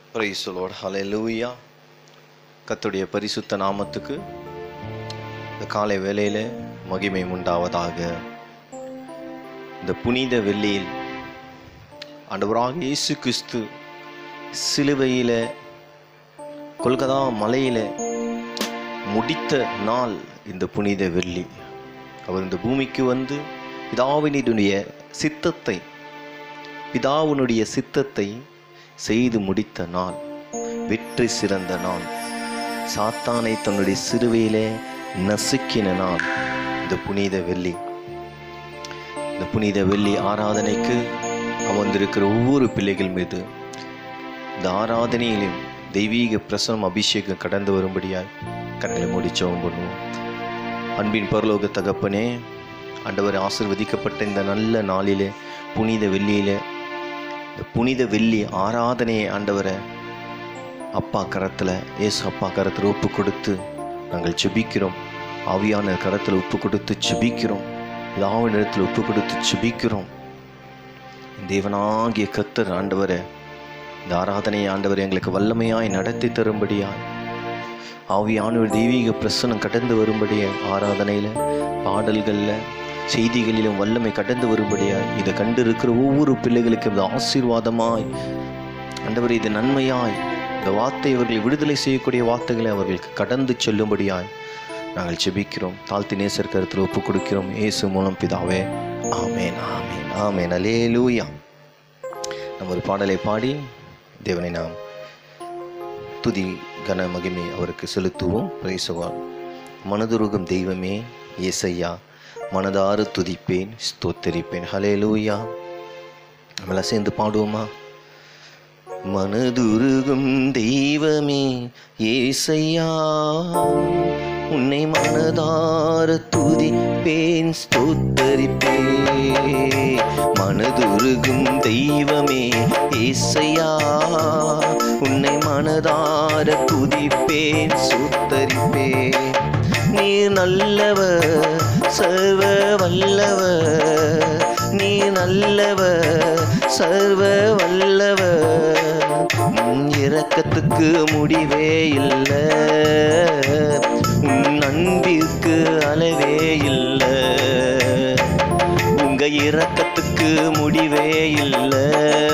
Price Lord ஹalleluya கர்த்தருடைய பரிசுத்த நாமத்துக்கு இந்த காலை வேளையில மகிமை உண்டாவதாக இந்த புனித வெள்ளியில் ஆண்டவராக இயேசு கிறிஸ்து சிலுவையில கொல்கதா மலையில முடித்த நாள் இந்த புனித வெள்ளி அவர் இந்த பூமிக்கு வந்து பிதாவினுடைய சித்தத்தை பிதாவினுடைய சித்தத்தை செய்து முடித்த நாள் வெற்றி சிறந்த நாள் சாத்தானை தன்னுடைய சிறுவையிலே நசுக்கின நாள் இந்த புனித வெள்ளி இந்த புனித வெள்ளி ஆராதனைக்கு அமர்ந்திருக்கிற ஒவ்வொரு பிள்ளைகள் மீது இந்த ஆராதனையிலும் தெய்வீக பிரசனம் அபிஷேகம் கடந்து வரும்படியாய் கண்களை மூடி ஜெபம் பண்ணுவோம் அன்பின் பரலோக தகப்பனே ஆண்டவர் ஆசிர்வதிக்கப்பட்ட இந்த நல்ல நாளிலே புனித வெள்ளியிலே இந்த புனித வெள்ளி ஆராதனையை ஆண்டவரை அப்பா கரத்தில் ஏசு அப்பா கரத்தில் ஒப்பு கொடுத்து நாங்கள் ஜெபிக்கிறோம் ஆவியான கரத்தில் ஒப்பு கொடுத்து ஜெபிக்கிறோம் பிதாவின் இடத்தில் ஒப்பு கொடுத்து ஜெபிக்கிறோம் தேவனாகிய கத்தர் ஆண்டவரை இந்த ஆராதனையை ஆண்டவர் எங்களுக்கு வல்லமையாய் நடத்தி தரும்படியாய் ஆவியான ஒரு தெய்வீக பிரசனம் கடந்து வரும்படிய ஆராதனையில் பாடல்களில் செய்திகளிலும் வல்லமை கடந்து வரும்படியாய் இதை கண்டு இருக்கிற ஒவ்வொரு பிள்ளைகளுக்கும் இது ஆசீர்வாதமாய் ஆண்டவர் இது நன்மையாய் இந்த வார்த்தை அவர்களை விடுதலை செய்யக்கூடிய வார்த்தைகளை அவர்களுக்கு கடந்து செல்லும்படியாய் நாங்கள் ஜெபிக்கிறோம் தாழ்த்தி நேசர் கருத்தில் ஒப்பு கொடுக்கிறோம் இயேசு மூலம் பிதாவே ஆமேன் ஆமேன் ஆமேன் அலேலூயா நம்ம ஒரு பாடலை பாடி தேவனை நாம் துதி கன மகிமை அவருக்கு செலுத்துவோம் பிரைசவால் மனதுருகும் தெய்வமே ஏசையா மனதாறு துதிப்பேன் ஸ்தோத்தரிப்பேன் ஹலே லூயா நம்மள சேர்ந்து பாடுவோமா மனதுருகும் தெய்வமே ஏசையா உன்னை மனதார துதிப்பேன் ஸ்தோத்தரிப்பே மனதுருகும் தெய்வமே ஏசையா உன்னை மனதார துதிப்பேன் சுத்தரிப்பேன் நீ நல்லவர் சர்வ வல்லவர் நீ நல்லவர் சர்வ வல்லவர் உன் இரக்கத்துக்கு முடிவே இல்லை உன் அன்பிற்கு அளவே இல்லை உங்க இரக்கத்துக்கு முடிவே இல்லை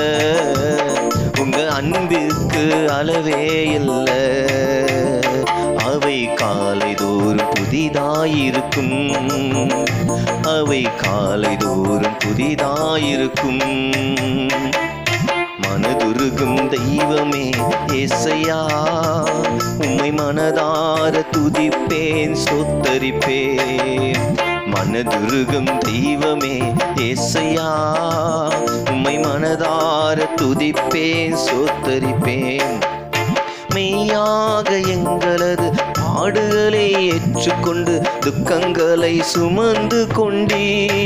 உங்க அன்பிற்கு அளவே இல்லை அவை காலை தோறும் புதிதாயிருக்கும் அவை காலை தோறும் புதிதாயிருக்கும் மனதுருகும் தெய்வமே ஏசையா உம்மை மனதார துதிப்பேன் சொத்தரிப்பேன் மனதுருகும் தெய்வமே ஏசையா உம்மை மனதார துதிப்பேன் சொத்தரிப்பேன் மெய்யாக எங்களது பாடுகளை ஏற்றுக்கொண்டு துக்கங்களை சுமந்து கொண்டீ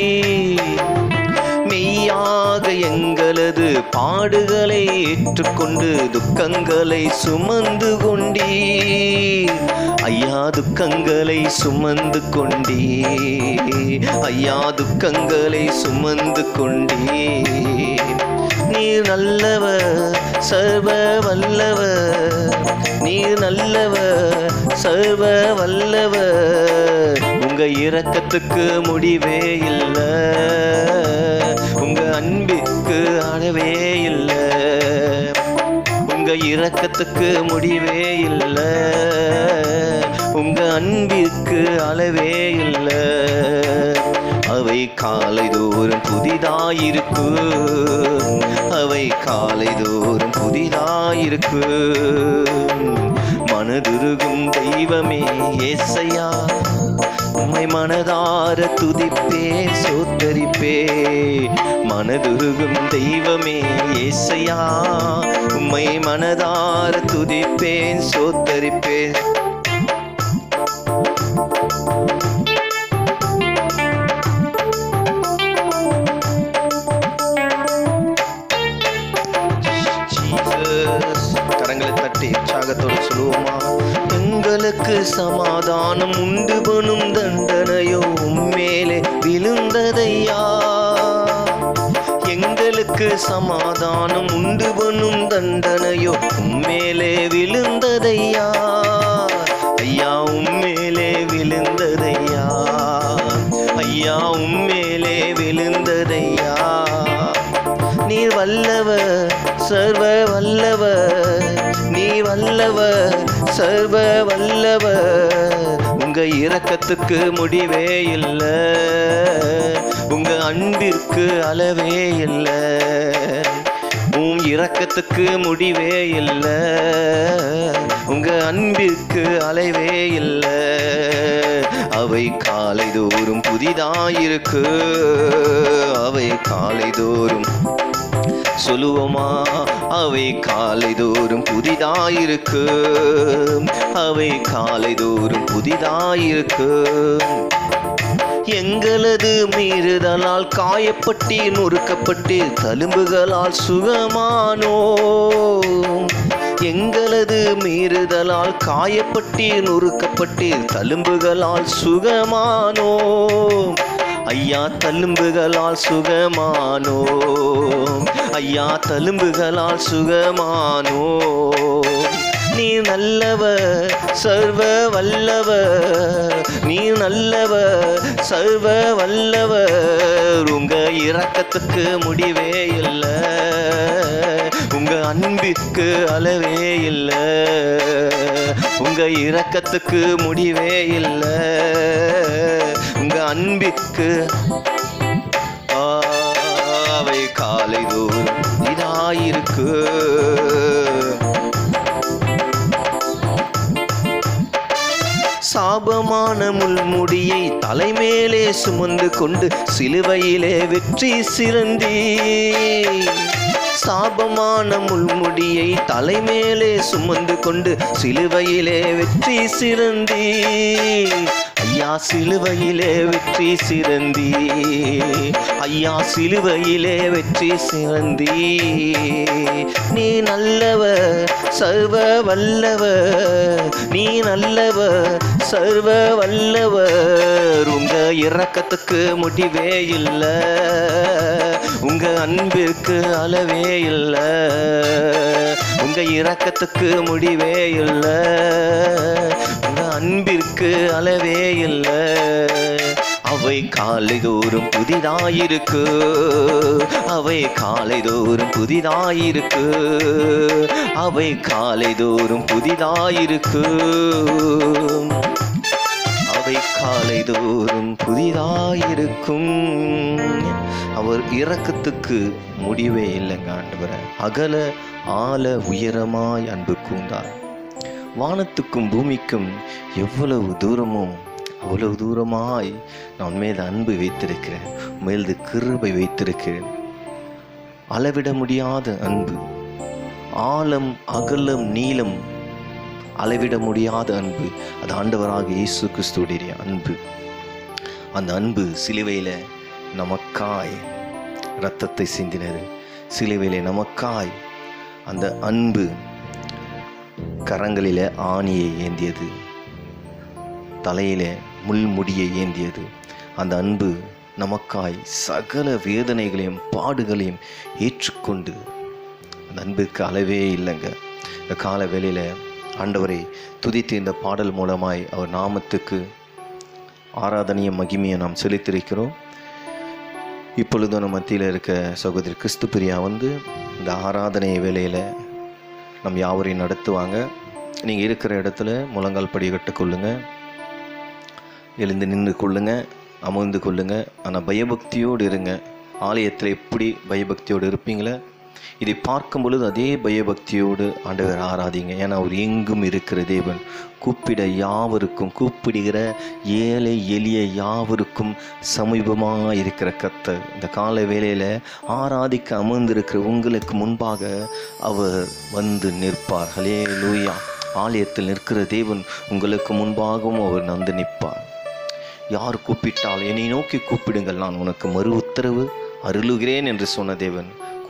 மெய்யாக எங்களது பாடுகளை ஏற்றுக்கொண்டு துக்கங்களை சுமந்து கொண்டீ ஐயா துக்கங்களை சுமந்து கொண்டீ ஐயா துக்கங்களை சுமந்து கொண்டீ நீர் நல்லவர் சர்வ வல்லவர் நீர் நல்லவர் சர்வ வல்லவர் உங்க இரக்கத்துக்கு முடிவே இல்லை உங்க அன்பிற்கு அளவே இல்லை உங்க இரக்கத்துக்கு முடிவே இல்லை உங்க அன்பிற்கு அளவே இல்லை அவை காலை தோறும் புதிதாயிருக்கு அவை காலை தோறும் புதிதாயிருக்கு மனதுருகும் தெய்வமே ஏசையா உம்மை மனதார துதிப்பே சோத்தரிப்பே மனதுருகும் தெய்வமே ஏசையா உம்மை மனதார துதிப்பேன் சோத்தரிப்பேன் Jesus. கரங்களை தட்டி உற்சாகத்தோடு சொல்லுவோமா எங்களுக்கு சமாதானம் உண்டு பணும் தண்டனையோ உம்மேலே விழுந்ததையா எங்களுக்கு எங்களுக்கு சமாதானம் உண்டு பண்ணும் தண்டனையோ உம்மேலே விழுந்ததையா ஐயா உம்மேலே விழுந்ததையா ஐயா உம்மேலே விழுந்ததையா நீர் வல்லவர் சர்வ வல்லவர் நீ வல்லவர் சர்வ வல்லவர் உங்க இரக்கத்துக்கு முடிவே இல்லை உங்க அன்பிற்கு அளவே இல்லை உம் இரக்கத்துக்கு முடிவே இல்லை உங்க அன்பிற்கு அளவே இல்லை அவை காலை தோறும் புதிதாயிருக்கு அவை காலை தோறும் சொல்லுவோமா அவை காலை தோறும் புதிதாயிருக்கு அவை காலை தோறும் புதிதாயிருக்கு எங்களது மீறுதலால் காயப்பட்டு நொறுக்கப்பட்டு தழும்புகளால் சுகமானோ எங்களது மீறுதலால் காயப்பட்டு நொறுக்கப்பட்டு தழும்புகளால் சுகமானோ ஐயா தழும்புகளால் சுகமானோ ஐயா தழும்புகளால் சுகமானோ நீ நல்லவர் சர்வ வல்லவர் நீ நல்லவர் சர்வ வல்லவர் உங்க இரக்கத்துக்கு முடிவே இல்லை உங்க அன்பிற்கு அளவே இல்லை உங்க இரக்கத்துக்கு முடிவே இல்லை உங்க அன்பிற்கு அவை காலை தோறும் இதாயிருக்கு சாபமான முள்முடியை தலைமேலே சுமந்து கொண்டு சிலுவையிலே வெற்றி சிறந்தி சாபமான முள்முடியை தலைமேலே சுமந்து கொண்டு சிலுவையிலே வெற்றி சிறந்தி ஐயா சிலுவையிலே வெற்றி சிறந்தி ஐயா சிலுவையிலே வெற்றி சிறந்தி நீ நல்லவர் சர்வ வல்லவர் நீ நல்லவர் சர்வ வல்லவர் உங்க இரக்கத்துக்கு முடிவே இல்லை உங்க அன்பிற்கு அளவே இல்லை உங்க இரக்கத்துக்கு முடிவே இல்லை உங்க அன்பிற்கு அளவே இல்லை அவை காலை தோறும் புதிதாயிருக்கு அவை காலை தோறும் புதிதாயிருக்கு அவை காலை தோறும் புதிதாயிருக்கு அவை காலை தோறும் புதிதாயிருக்கும் அவர் இரக்கத்துக்கு முடிவே இல்லைங்க ஆண்டவரை அகல ஆழ உயரமாய் அன்பு கூந்தார் வானத்துக்கும் பூமிக்கும் எவ்வளவு தூரமோ அவ்வளவு தூரமாய் நான் மேல் அன்பு வைத்திருக்கிறேன் மேல்து கிருபை வைத்திருக்கிறேன் அளவிட முடியாத அன்பு ஆழம் அகலம் நீளம் அளவிட முடியாத அன்பு அது ஆண்டவராக இயேசு கிறிஸ்துடைய அன்பு அந்த அன்பு சிலுவையில் நமக்காய் இரத்தத்தை சிந்தினது சிலுவையிலே நமக்காய் அந்த அன்பு கரங்களிலே ஆணியை ஏந்தியது தலையிலே முள்முடியை ஏந்தியது அந்த அன்பு நமக்காய் சகல வேதனைகளையும் பாடுகளையும் ஏற்றுக்கொண்டு அந்த அன்புக்கு அளவே இல்லைங்க இந்த கால வேளையில் ஆண்டவரை துதித்து இந்த பாடல் மூலமாய் அவர் நாமத்துக்கு ஆராதனையும் மகிமையை நாம் செலுத்தியிருக்கிறோம் இப்பொழுது நம்ம மத்தியில் இருக்க சகோதரி கிறிஸ்து பிரியா வந்து இந்த ஆராதனை வேலையில் நம் யாவரையும் நடத்துவாங்க நீங்கள் இருக்கிற இடத்துல முழங்கால் படி கட்டுக்கொள்ளுங்க எழுந்து நின்று கொள்ளுங்க அமர்ந்து கொள்ளுங்க ஆனால் பயபக்தியோடு இருங்க ஆலயத்தில் எப்படி பயபக்தியோடு இருப்பீங்களே இதை பார்க்கும் பொழுது அதே பயபக்தியோடு ஆண்டவர் ஆராதிங்க ஏன்னா அவர் எங்கும் இருக்கிற தேவன் கூப்பிட யாவருக்கும் கூப்பிடுகிற ஏழை எளிய யாவருக்கும் சமீபமாக இருக்கிற கர்த்தர் இந்த கால வேளையில் ஆராதிக்க அமர்ந்திருக்கிற உங்களுக்கு முன்பாக அவர் வந்து நிற்பார் ஹலே லூயா ஆலயத்தில் நிற்கிற தேவன் உங்களுக்கு முன்பாகவும் அவர் வந்து நிற்பார் யார் கூப்பிட்டால் என்னை நோக்கி கூப்பிடுங்கள் நான் உனக்கு மறு உத்தரவு அருளுகிறேன் என்று சொன்ன தேவன்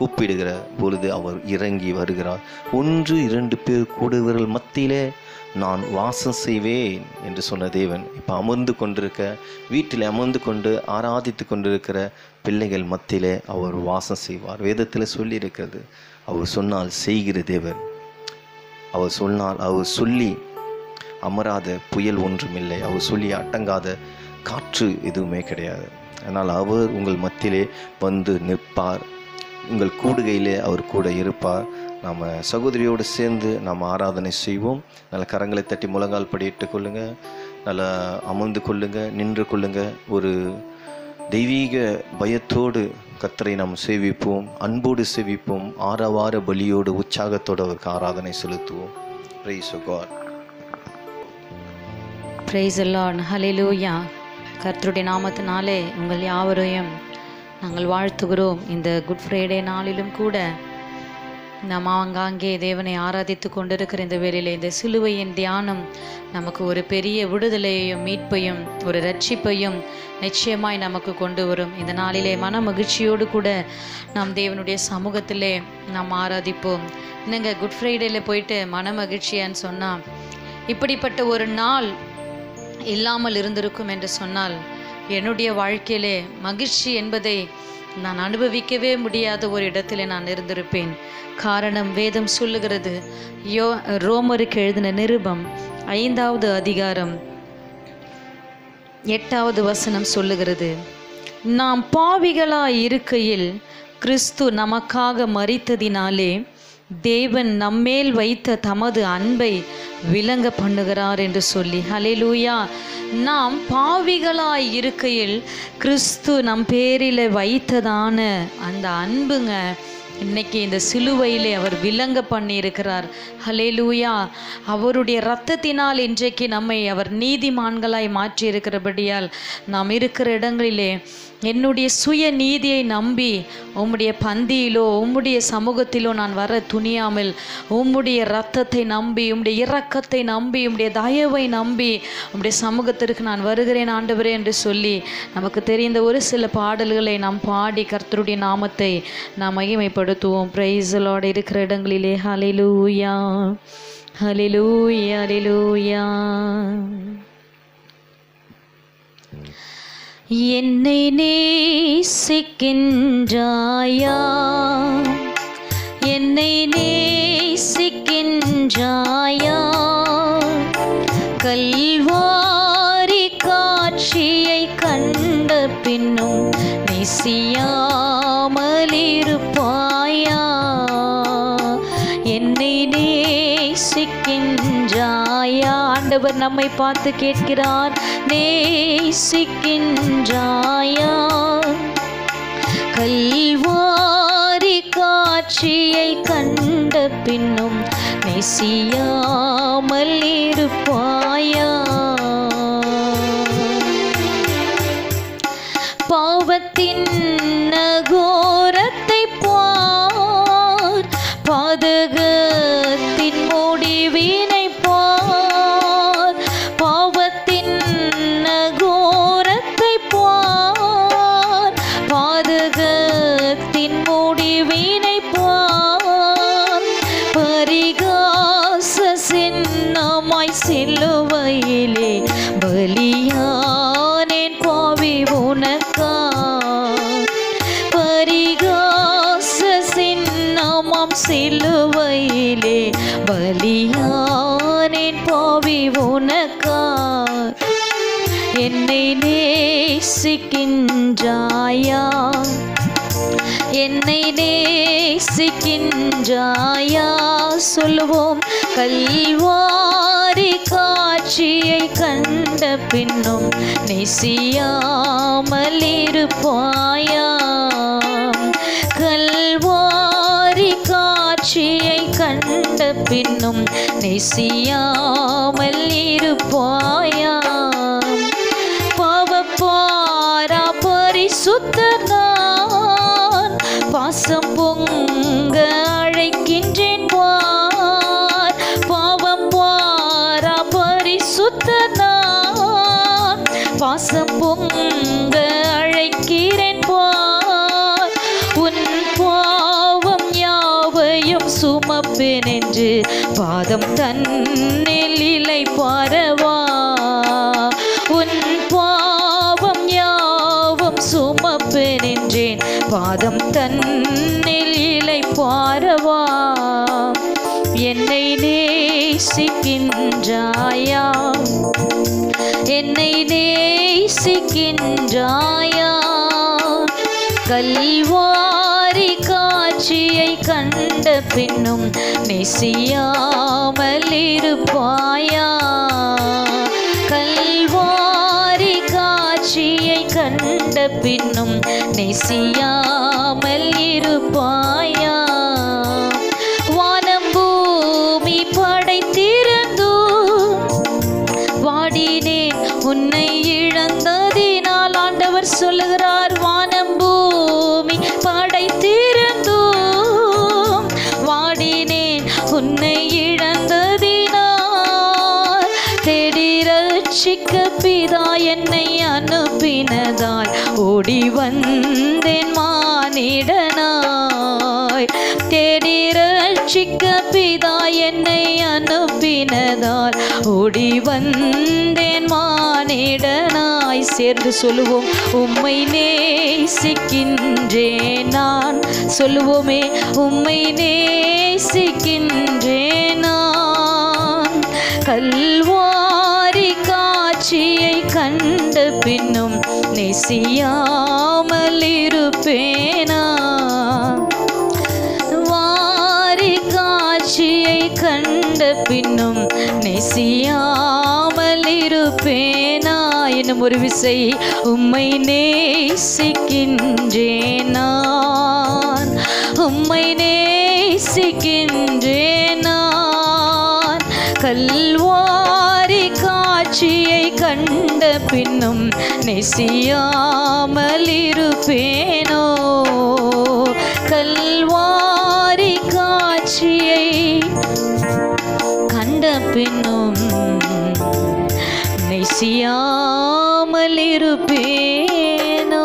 கூப்பிடுகிற பொழுது அவர் இறங்கி வருகிறார் ஒன்று இரண்டு பேர் கூடுவர்கள் மத்தியிலே நான் வாசம் செய்வேன் என்று சொன்ன தேவன் இப்போ அமர்ந்து கொண்டிருக்க வீட்டில் அமர்ந்து கொண்டு ஆராதித்து கொண்டிருக்கிற பிள்ளைகள் மத்தியிலே அவர் வாசம் செய்வார் வேதத்தில் சொல்லியிருக்கிறது அவர் சொன்னால் செய்கிற தேவன் அவர் சொன்னால் அவர் சொல்லி அமராத புயல் ஒன்றுமில்லை அவர் சொல்லி அடங்காத காற்று எதுவுமே கிடையாது அதனால் அவர் உங்கள் மத்தியிலே வந்து நிற்பார் உங்கள் கூடுகையிலே அவர் கூட இருப்பார் நாம் சகோதரியோடு சேர்ந்து நாம் ஆராதனை செய்வோம் நல்ல கரங்களை தட்டி முழங்கால் படியிட்டு கொள்ளுங்க நல்லா அமர்ந்து கொள்ளுங்க நின்று கொள்ளுங்க ஒரு தெய்வீக பயத்தோடு கத்தரை நாம் சேவிப்போம் அன்போடு சேவிப்போம் ஆரவார பலியோடு உற்சாகத்தோடு அவருக்கு ஆராதனை செலுத்துவோம் பிரைஸ் காட் பிரைஸ் லார்ட் ஹalleluya கர்த்தருடைய நாமத்தினாலே உங்கள் யாவரையும் நாங்கள் வாழ்த்துகிறோம் இந்த குட் ஃப்ரைடே நாளிலும் கூட நாம் ஆங்காங்கே தேவனை ஆராதித்து கொண்டிருக்கிற இந்த வேளையில் இந்த சிலுவையின் தியானம் நமக்கு ஒரு பெரிய விடுதலையையும் மீட்பையும் ஒரு ரட்சிப்பையும் நிச்சயமாய் நமக்கு கொண்டு வரும் இந்த நாளிலே மன மகிழ்ச்சியோடு கூட நாம் தேவனுடைய சமூகத்திலே நாம் ஆராதிப்போம் என்னங்க குட் ஃப்ரைடேல போயிட்டு மன மகிழ்ச்சியான்னு சொன்னால் இப்படிப்பட்ட ஒரு நாள் இல்லாமல் இருந்திருக்கும் என்று சொன்னால் என்னுடைய வாழ்க்கையிலே மகிழ்ச்சி என்பதை நான் அனுபவிக்கவே முடியாத ஒரு இடத்திலே நான் இருந்திருப்பேன் காரணம் வேதம் சொல்லுகிறது யோ ரோமருக்கு எழுதின நிருபம் ஐந்தாவது அதிகாரம் எட்டாவது வசனம் சொல்லுகிறது நாம் பாவிகளாய் இருக்கையில் கிறிஸ்து நமக்காக மரித்ததினாலே தேவன் நம்மேல் வைத்த தமது அன்பை விளங்க பண்ணுகிறார் என்று சொல்லி ஹalleluya நாம் பாவிகளாய் இருக்கையில் கிறிஸ்து நம் பேரில் வைத்ததான அந்த அன்புங்க இன்னைக்கு இந்த சிலுவையிலே அவர் விளங்க பண்ணியிருக்கிறார் ஹலேலூயா அவருடைய இரத்தத்தினால் இன்றைக்கு நம்மை அவர் நீதிமான்களாய் மாற்றி இருக்கிறபடியால் நாம் இருக்கிற இடங்களிலே என்னுடைய சுய நீதியை நம்பி உம்முடைய பந்தியிலோ உம்முடைய சமூகத்திலோ நான் வர துணியாமல் உம்முடைய இரத்தத்தை நம்பி உம்முடைய இரக்கத்தை நம்பி உம்முடைய தயவை நம்பி உம்முடைய சமூகத்திற்கு நான் வருகிறேன் ஆண்டவரே என்று சொல்லி நமக்கு தெரிந்த ஒரு சில பாடல்களை நாம் பாடி கர்த்தருடைய நாமத்தை நாம் மகிமைப்படுத்துவோம் பிரைஸலோடு இருக்கிற இடங்களிலே ஹலிலூயா ஹலிலூயா ஹலிலூயா என்னை நேசிக்கின்றாயா என்னை நேசிக்கின்றாயா கல்வாரி காட்சியை கண்ட பின்னும் நெசியாமலிருப்பாயா என்னை நேசிக்கின்றாயா ஆண்டவர் நம்மை பார்த்து கேட்கிறார் நேசிக்கின்றாயா கல்வாரி காட்சியை கண்ட பின்னும் நெசியாமல் இருப்பாயா பாவத்தின் நகோரத்தை பார் பாதகத்தின் முடிவினை பார் பாவத்தின் நகோரத்தை பார் பாதகத்தின் முடிவினை பார் பரிகாச சின்னமாய் சிலுவையிலே பலியானேன் பாவி உனக்கா பரிகாச சின்னமாம் சிலுவையிலே பலியானேன் பாவி உனக்கா என்னை நேசிக்கின்றாயா என்னை நேசிக்கின்றாயா சொல்லுவோம் கல்வாரி காட்சியை கண்ட பின்னும் நெசியாமல் இருப்பாயா கல்வாரி காட்சியை கண்ட பின்னும் நெசியாமல் இருப்பாயா பாவப்பாரா பரிசுத்த நான் பாசம் பொங்க அழைக்கின்றேன் பார் பாவம் பாரா பரிசுத்த நான் பாசம் பொங்க அழைக்கிறேன் பார் உன் பாவ சுமப்பேன் என்று பாதம் தன்னில் இலை பாரவா உன் பாவம் யாவும் சுமப்பேன் என்றேன் பாதம் தன்னில் இலை பாரவா என்னை நேசிக்கின்றாயா என்னை நேசிக்கின்றாயா கல்வாரி காட்சியை கண்ட பின்னும் நெசியாமல் இருப்பாயா கல்வாரி காட்சியை கண்ட பின்னும் நெசியாமல் இருப்பாயா வானம் பூமி படைத்திருந்தும் வாடினேன் உன்னை இழந்ததினால் ஆண்டவர் சொல்லுகிறார் வானம் பூமி படைத்திருந்தும் வாடினேன் உன்னை இழந்ததினால் தேடி ரட்சிக்க பிதா என்னை அனுப்பினதால் ஓடி வந்தேன் மானிடனாய் தேடி ரட்சிக்க பிதா என்னை அனுப்பினதால் ஓடி வந்தேன் மானிடனாய் சேர்ந்து சொல்லுவோம் உம்மை நேசிக்கின்றேன் நான் சொல்லுவோமே உம்மை நேசிக்கின்றேன் நான் கல்வாரி காட்சியை கண்ட பின்னும் நெசியாமல் இருப்பேனா வாரி காட்சியை கண்ட பின்னும் நெசியாமல் இருப்பேனா என்னும் ஒரு விசை உம்மை நேசிக்கின்றேன் நான் உம்மை நேசிக்கின்றேன் நான் கல்வாரி காட்சியை கண்ட பின்னும் நெசியாமல் இருப்பேனோ கல்வாரி காட்சியை கண்ட பின்னும் நெசியாமல் இருப்பேனோ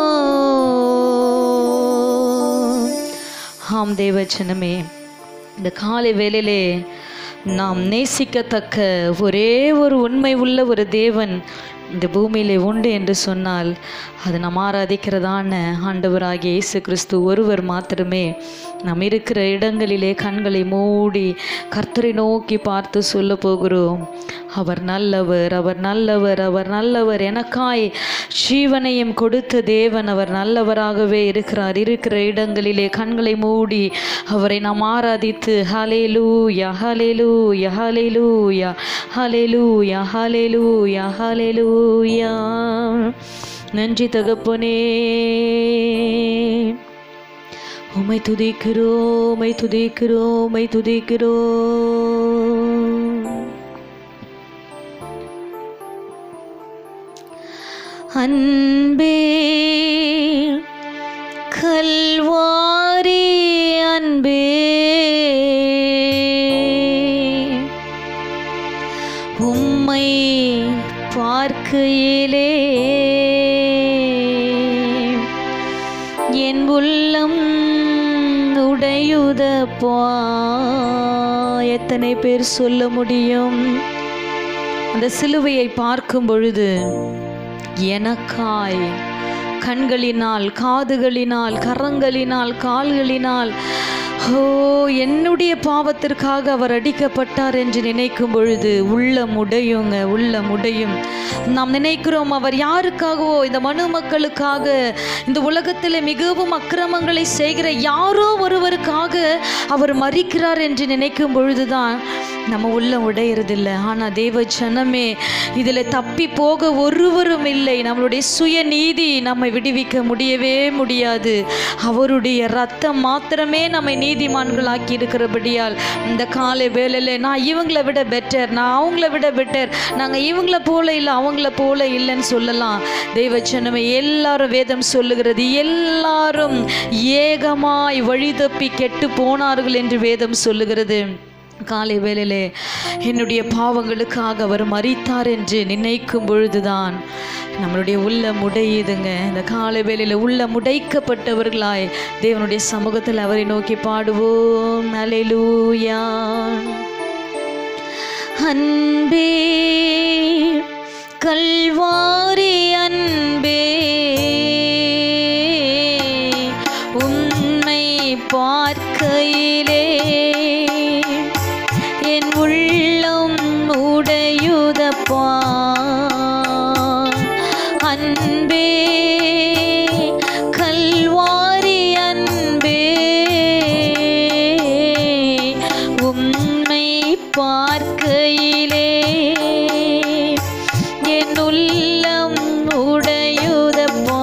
ஆம் தேவச்சனமே இந்த காலை வேளையிலே நாம் நேசிக்கத்தக்க ஒரே ஒரு உண்மை உள்ள ஒரு தேவன் இந்த பூமியிலே உண்டு என்று சொன்னால் அது நாம் ஆராதிக்கிறதான ஆண்டவராகிய இயேசு கிறிஸ்து ஒருவர் மாத்திரமே நாம் இருக்கிற இடங்களிலே கண்களை மூடி கர்த்தரை நோக்கி பார்த்து சொல்ல போகிறோம் அவர் நல்லவர் அவர் நல்லவர் அவர் நல்லவர் எனக்காய் ஜீவனையும் கொடுத்த தேவன் அவர் நல்லவராகவே இருக்கிறார் இருக்கிற இடங்களிலே கண்களை மூடி அவரை நாம் ஆராதித்து ஹலேலூயா ஹலேலூயா ஹலேலூயா ஹலேலூயா ஹலேலூயா ஹலேலூயா நன்றி தகப்பனே உமை துதிக்கிறோம் உமை துதிக்கிறோம் உமை துதிக்கிறோம் அன்பே கல்வாரி அன்பே உம்மை பார்க்கையிலே என் உள்ளம் உடையுதப்பா எத்தனை பேர் சொல்ல முடியும் அந்த சிலுவையை பார்க்கும் பொழுது எனக்காய் கண்களினால் காதுகளினால் கரங்களினால் கால்களினால் ஓ என்னுடைய பாவத்திற்காக அவர் அடிக்கப்பட்டார் என்று நினைக்கும் பொழுது உள்ள முடையுங்க உள்ள முடையும் நாம் நினைக்கிறோம் அவர் யாருக்காகவோ இந்த மனு மக்களுக்காக இந்த உலகத்தில் மிகவும் அக்கிரமங்களை செய்கிற யாரோ ஒருவருக்காக அவர் மறிக்கிறார் என்று நினைக்கும் பொழுதுதான் நம்ம உள்ள உடையறதில்லை ஆனால் தேவ ஜனமே இதில் தப்பி போக ஒருவரும் இல்லை நம்மளுடைய சுயநீதி நம்மை விடுவிக்க முடியவே முடியாது அவருடைய ரத்தம் மாத்திரமே நம்மை நீதிமான்களாக்கி இருக்கிறபடியால் இந்த காலை வேலையில் நான் இவங்களை விட பெட்டர் நான் அவங்கள விட பெட்டர் நாங்கள் இவங்கள போல இல்லை அவங்கள போல இல்லைன்னு சொல்லலாம் தெய்வ ஜனமே எல்லாரும் வேதம் சொல்லுகிறது எல்லாரும் ஏகமாய் வழி தப்பி கெட்டு போனார்கள் என்று வேதம் சொல்லுகிறது காலை வேளையிலே என்னுடைய பாவங்களுக்காக அவர் மறித்தார் என்று நினைக்கும் பொழுதுதான் நம்மளுடைய உள்ள முடையுதுங்க இந்த காலை வேளையில உள்ள முடைக்கப்பட்டவர்களாய் தேவனுடைய சமூகத்தில் அவரை நோக்கி பாடுவோம் அலையூயா அன்பே கல்வாரி அன்பே உண்மை பார்க்கையிலே என் உள்ளம் உடையுதப்பா அன்பே கல்வாரி அன்பே உண்மை பார்க்கையிலே என் உள்ளம் உடையுதப்பா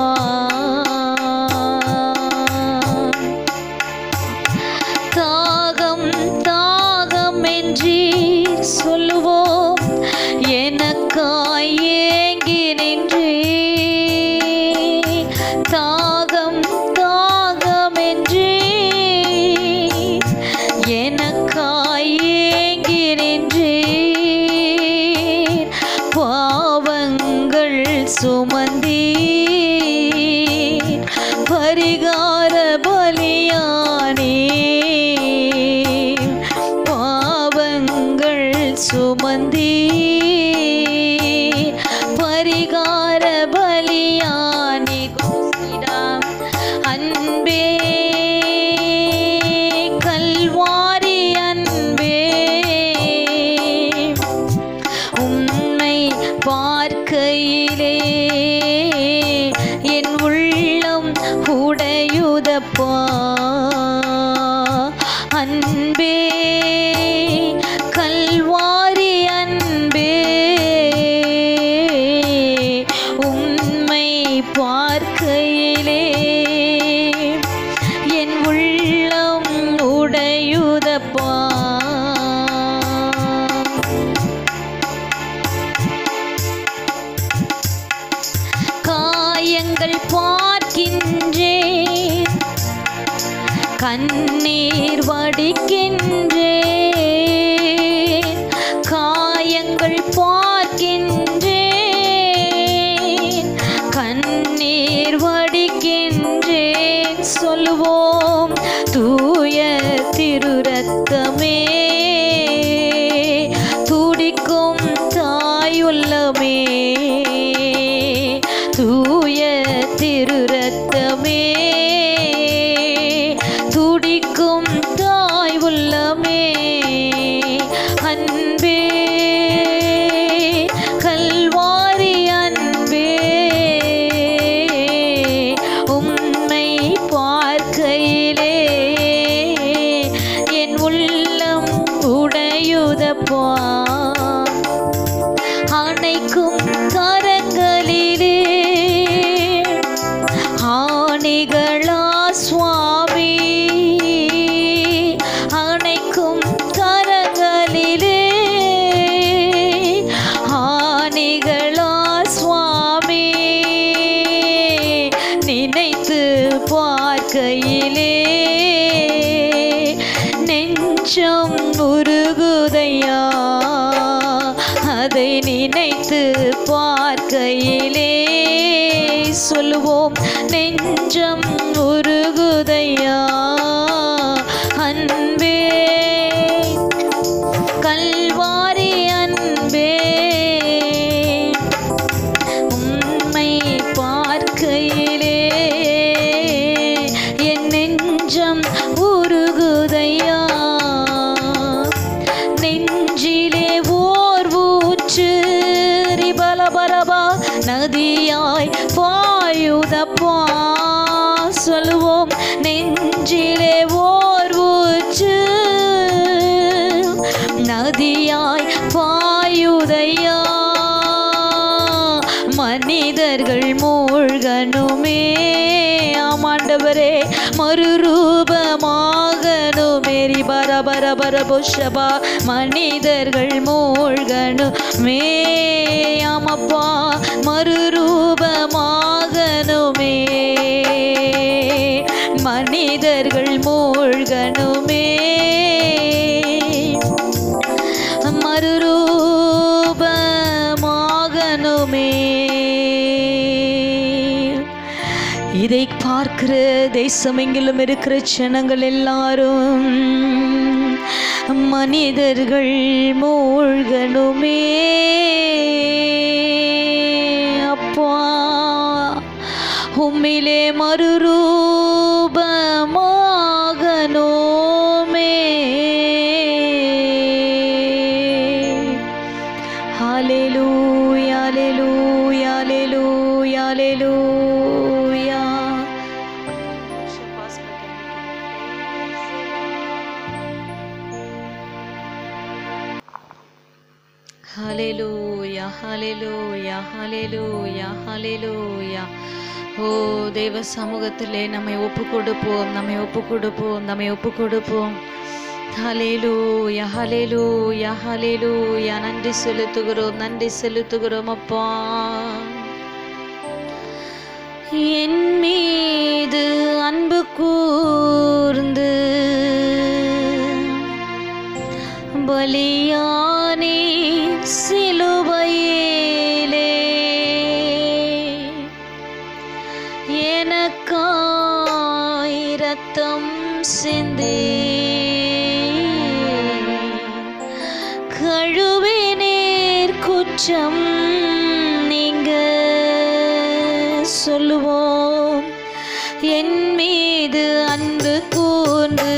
தாகம் தாகம் என்றி சொல்லுவோம் எனக்காய் ஏங்கி நின்றே தாகம் தாகம் என்றே எனக்காய் ஏங்கி நின்றே பாவங்கள் சுமந்தீர் பரிகார பலியானே பாவங்கள் சுமந்தீர் பரிகார பலியானே கோசிடாம் அன்பே கல்வாரி அன்பே உண்மை பார்க்கையிலே என் உள்ளம் உடையுதப்பா அன்பே கல்வாரி அன்பே உண்மை பார்க்கையிலே என் உள்ளம் உடையுதப்பா காயங்கள் பார்க்கின்றேன் கண்ணீர் வடிக்கின்றேன் காயங்கள் பார்க்கின்றேன் கண்ணீர் வடிக்கின்றேன் சொல்லுவோம் தூய திருரத்தமே துடிக்கும் தாயுள்ளமே தூய திருரத்தமே துடிக்கும் தாய் உள்ளமே அன்பே கல்வாரி அன்பே உண்மை பார்க்கையிலே என் உள்ளம் உடையுதப்பா அணைக்கும் கரங்களிலே ஆணிகளா சுவாமி அணைக்கும் கரங்களிலே ஆணிகளா சுவாமி நினைத்து பார்க்கையிலே நெஞ்சம் உருகுதையா அதை நினைத்து பார்க்கையிலே சொல்லுவோம் நெஞ்சம் உருகுதையா அன்பே கல்வாரி அன்பே உண்மை பார்க்கையிலே என் நெஞ்சம் உருகுதையா நெஞ்சிலே ஓர் ஊற்று ரிபலபரபா நதியாய் பாயுதப்பா சொல்லுவோம் நெஞ்சிலே ஓர் ஊற்று நதியாய் பாயுதையா மனிதர்கள் மூழ்கணுமே ஆமாண்டவரே மறுரூபமாகணுமே பரபர பரபுஷபா மனிதர்கள் மூழ்கணுமே ஆமப்பா மறுரூபமாகணுமே மனிதர்கள் மூழ்கணுமே இதை பார்க்கிற தேசமெங்கிலும் இருக்கிற ஜனங்கள் எல்லாரும் மனிதர்கள் மூழ்கணுமே அப்பா உம்மிலே மறுரூபமாகனோமே ஹalleluya ஹalleluya ஹalleluya ஹalleluya ஹalleluya ஹalleluya ஹalleluya ஹalleluya ஓ தேவ சமூகத்திலே நம்மை ஒப்பு கொடுப்போம் நம்மை ஒப்பு கொடுப்போம் நம்மை ஒப்பு கொடுப்போம் ஹalleluya ஹalleluya ஹalleluya நன்றி செலுத்துகிறோம் நன்றி செலுத்துகிறோம் அப்பா என் மீது அன்பு கூர்ந்து பலியானே சிலுவையிலே எனக்காய் ரத்தம் சிந்தி கழுவினீர் குற்றம் நீங்க சொல்லுவோம் என் மீது அன்பு கூர்ந்து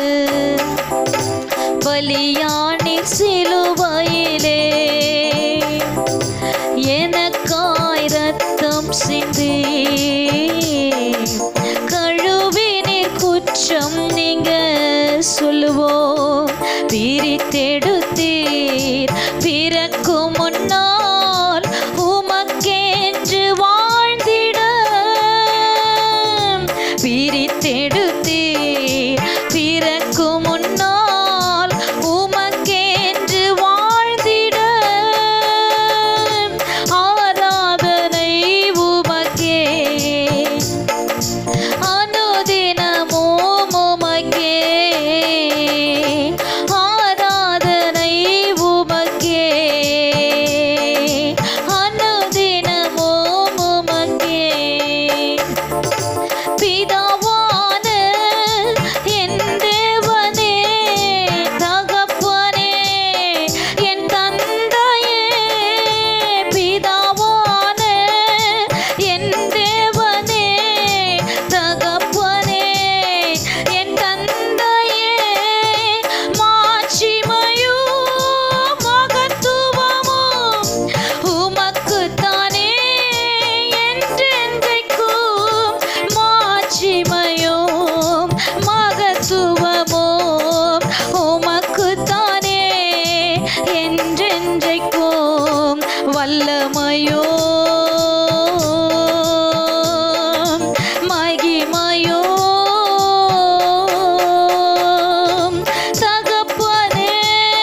பலியானி சிலுவையிலே எனக்காய் ரத்தம் சிந்தி கழுவினீர் குற்றம் நீங்க சொல்லுவோம் பிரித்தெடுத்தீர் பிறக்கும் முன்னால் உமக்கென்று வாழ்ந்திட பிரித்தெடுத்தீர் பிறக்கும் முன்னால் உமக்கென்று வாழ்ந்திட ஆராதனை உமக்கே அனுதினமும் உமக்கே ஆராதனை உமக்கே அனுதினமும் உமக்கே பிதாவான என் தேவனே தகப்பனே என் தந்தையே பிதாவான என் தேவனே தகப்பனே என் தந்தையே மாட்சிமையும் மகத்துவமும் உமக்குத்தானே என்றென்றைக்கும் மாட்சிமையும் மகத்துவமும் உமக்குத்தானே என்றென்றைக்கும் வல்லமையோ மகிமையோ தகப்பனே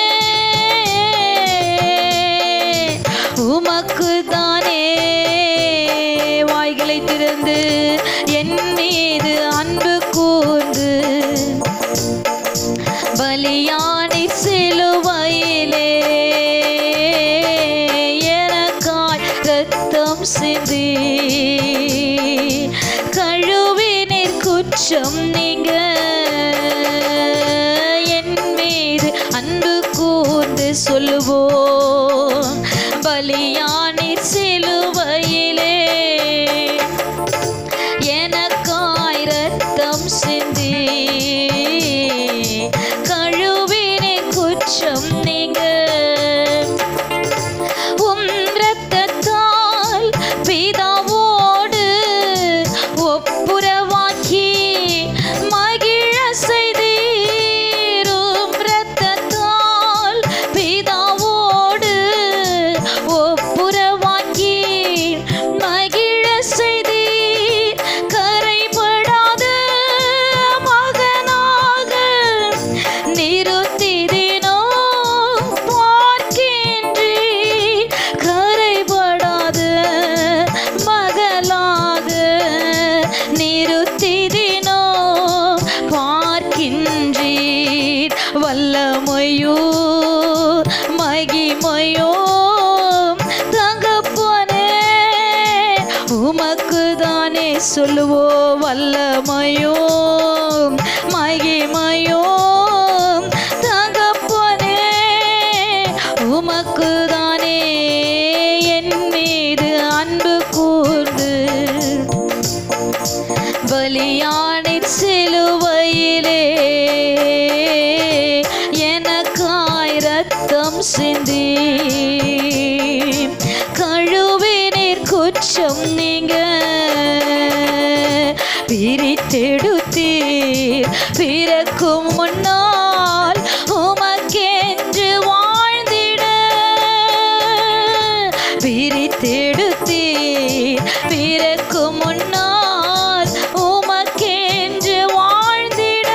உமக்குதானே வாய்களை திறந்து என் மீது அன்பு கூர்ந்து பலியானி சிலுவையிலே எனக்காய் ரத்தம் சிந்தி கழுவினீர் குற்றம் நீங்க என் மீது அன்பு கூர்ந்து சொல்லுவோம் பலியானீர் சிலுவையிலே எனக்காய் ரத்தம் சிந்தி கழுவினே குற்றம் நீங்க உம் இரத்தத்தால் பிதாவோடு ஒப்புரவாக்கி மகிழ செய்தீரும் இரத்தத்தால் பிதாவோடு ஒப்புரவாக்கி மகிழ செய்தீர் கரைபடாத மகனாக நிறுத்திதினோ பார்க்கின்றி கரைபடாத மகளாக நிறுத்திதினோ பார்க்கின்றீர் வல்லமையோ மகிமையோ தகப்பனே உமக்குதானே சொல்லுவோ வல்லமையும் மகிமையும் தகப்பனே உமக்கு தானே என் மீது அன்பு கூர்ந்து பலியானை சிலுவையிலே எனக்காய் ரத்தம் சிந்தி கழுவினீர் குற்றம் நீங்க பிரித்தெடுத்தீர் பிறக்கும் முன்னால் உமக்கென்று வாழ்ந்திட பிரித்தெடுத்தீர் பிறக்கும் முன்னால் உமக்கென்று வாழ்ந்திட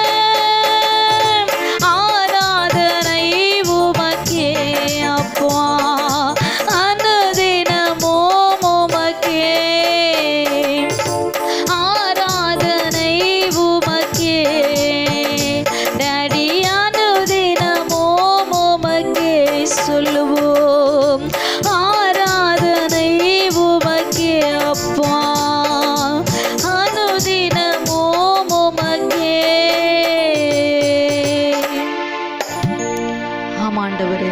ஆராதனை உமக்கே அப்பா அனுதினமும் உமக்கே ஆராதனை உமக்கே டாடி அனுதினமும் உமக்கே சொல்லுவோம் ஆராதனை உமக்கே அப்பா அனுதினமும் உமக்கே ஆமாண்டவரே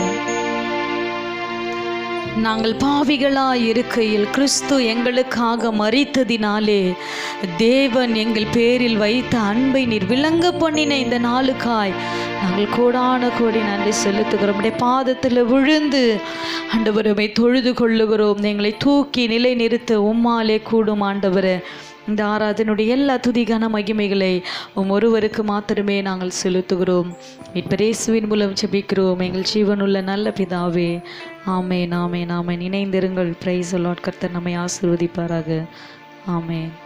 நாங்கள் பாவிகளாய் இருக்கையில் கிறிஸ்து எங்களுக்காக மறித்ததினாலே தேவன் எங்கள் பேரில் வைத்த அன்பை நீர் விளங்க பண்ணின இந்த நாளுக்காய் நாங்கள் கோடான கோடி நன்றி செலுத்துகிறோம் உடைய பாதத்தில் விழுந்து ஆண்டவரமை தொழுது கொள்ளுகிறோம் எங்களை தூக்கி நிலை நிறுத்த உம்மாலே கூடும் ஆண்டவரே இந்த ஆராதனுடைய எல்லா துதிகான மகிமைகளை உம் ஒருவருக்கு மாத்திரமே நாங்கள் செலுத்துகிறோம் இப்பரேசுவின் மூலம் ஜெபிக்கிறோம் எங்கள் ஜீவனுள்ள நல்ல பிதாவே ஆமேன் ஆமேன் ஆமேன் இணைந்திருங்கள் பிரைஸ் லார்ட் கர்த்தர் நம்மை ஆசீர்வதிப்பாராக ஆமேன்